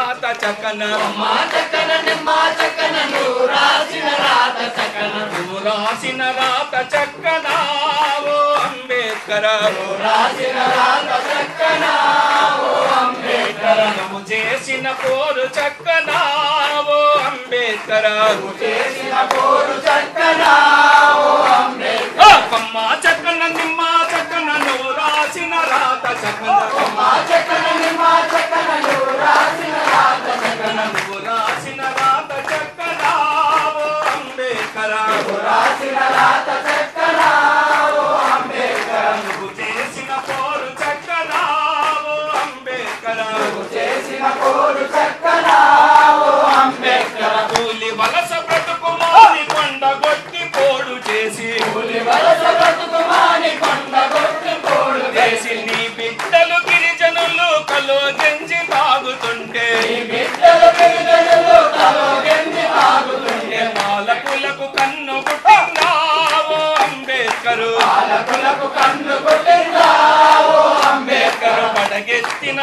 రాత చక్కన మా చక్కన నిమ్మ చక్కన నువ్వు రాసిన రాత చక్కన నువ్వు రాసిన రాత చక్కన ఓ అంబేద్కర్ రాసిన రాత చక్కన ఓ అంబేద్కర్ నువ్వు చేసిన పోరు చక్కన ఓ అంబేద్కర్ చేసిన పోరు చక్కన ఓ అంబేద్కర్ ఆ కొమ్మ చక్కన నిమ్మ చక్కన నువ్వు రాసిన రాత చక్కన మా చక్కన నిమ్మ చక్కన నువ్వు రాసిన రాత చక్కన నువ్వు రాసిన రాత చక్కన ఓ అంబేద్కర్ రాసిన రాత చక్కన ఓ అంబేద్కర్ నువ్వు చేసిన పోరు చక్కన ఓ అంబేద్కర్ చేసిన పోరు చక్కన ఓ అంబేద్కర్ కూలి వలస బ్రతుకు మాని కొండ గొట్టి పోడు చేసి పులి వలస బ్రతుకుమాని కొండ కొట్టి పోడు చేసి నీ బిడ్డలు గిరిజనులు కలో గంజి తాగుతుంటే ఈ బిడ్డలు గిరిజనులు తలో గెంజి తాగుతుంటే పాలకులకు కన్ను పుట్టిందావో అంబేద్కరు పాలకులకు కన్ను కొట్టిందా ఓ అంబేద్కర్ పడగెత్తిన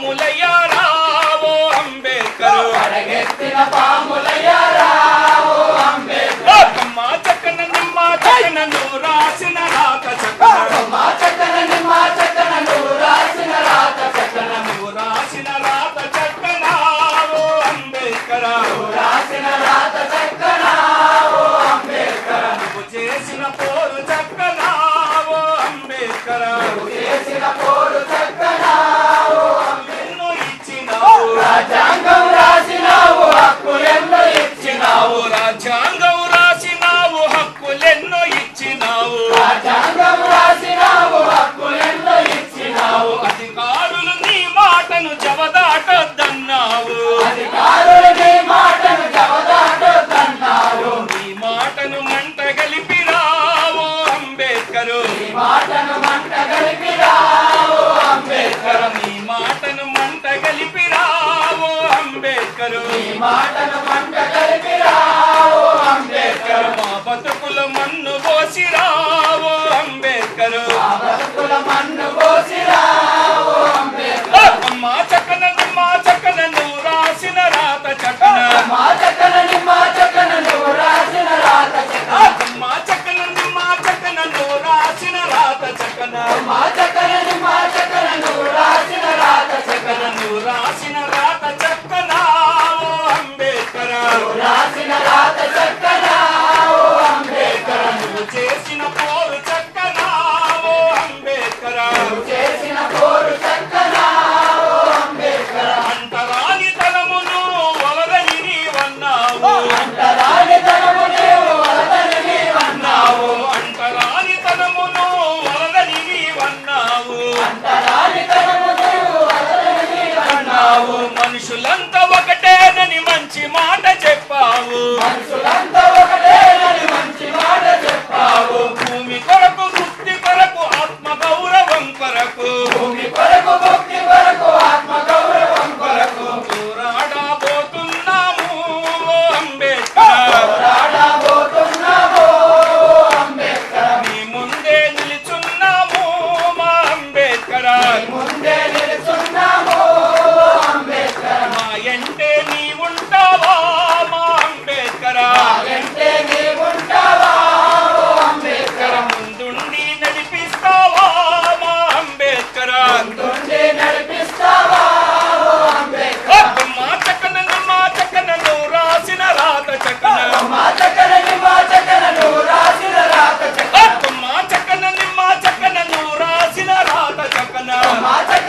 పాములయ్యారావో అంబేద్కరు పడగెత్తిన పాములయ్యారా ఓ అంబేద్కర్ అక్కమ్మ చక్కన నిమ్మ చక్కన నువ్వు రాసిన రాత చక్కన మా చక్కన నిమ్మ చక్కన నువ్వు రాసిన రాత చక్కన నువ్వు రాసిన రాత చక్కన ఓ అంబేద్కర రాసిన రాత చక్కన ఓ అంబేద్కర్ నువ్వు చేసిన పోరు చక్కన ఓ అంబేద్కర చేసిన పోరు చక్కన ఓ ఎన్నో ఇచ్చినావు రాజ్యాంగం రాసినావు హక్కులెన్నో ఇచ్చినావు ఇచ్చినావు రాజ్యాంగం రాసినావు హక్కులెన్నో ఇచ్చినావు రాజ్యాంగం రాసినావు హక్కులెన్నో ఇచ్చినావు అధికారులు నీ మాటను జవదాటొద్దన్నావు అధికారులు నీ మాటను జవదాటొద్దన్నారు నీ మాటను మంట గలిపిరావు అంబేద్కరు నీ మాటను మంట గలిపిరావు అంబేద్కర్ నీ మాటను మంట గలిపిరావు అంబేద్కరు నీ మాటను మంట గలిపిరావు అంబేద్కర్ మా బతుకుల మన్ను పోసిరావు అంబేద్కరు ఆ బతుకుల మన్ను పోసిరావు అంబేద్కర్ మా చక్కన మా చక్కన నువ్వు రాసిన రాత చక్కన మా చక్కన నిమ్మ చక్కన నువ్వు రాసిన రాత చక్కన మా చక్కన మా చక్కన నువ్వు రాసిన రాత చక్కన మా చక్కన నిమ్మ చక్కన నువ్వు రాసిన రాత చక్కన నువ్వు రాసిన రాత చక్కన ఓ అంబేద్కర రాసిన రాత చక్కన ఓ అంబేద్కర్ నువ్వు చేసిన పోరు చక్కన ఓ అంబేద్కర చేసిన పోరు చక్కన ఓ అంబేద్కర్ అంటరాని తనమును వలదని నీవన్నావు అంటరాని తనము నీవు వలదని నీవన్నావు అంటరాని తనమును వలదని నీవన్నావు అంటరాని తనము నీవు వలదని నీవన్నావు మనుషులంతా ఒకటేనని మంచి మాట చెప్పావు మనుషులంతా ఒకటేనని మంచి మాట చెప్పావు భూమి కొరకు వృత్తి కొరకు ఆత్మ గౌరవం కొరకు భూమి కొరకు భక్తి కొరకు ఆత్మ గౌరవం కొరకు పోరాడబోతున్నాము ఓ అంబేద్కర్ రాడబోతున్నావు అంబేద్కర్ నీ ముందే నిలుచున్నాము మా అంబేద్కర్ ముందే నిలుచున్నాము అంబేద్కర్ మా ఎంటే నీ ఉంటావా మా అంబేద్కర్ వెంటే నీవుంటావా ఓ అంబేద్కర్ ముందుండి నడిపిస్తావా మా అంబేద్కర్ ముందుండి నడిపిస్తావా ఓ అంబేద్కర్ మా చక్కన మా చక్కన నువ్వు రాసిన రాత చక్కన మా చక్కన మా చక్కన నువ్వు రాసిన రాత చక్కన మా చక్కన మా చక్కన నువ్వు రాసిన రాత చక్కన మా చక్కన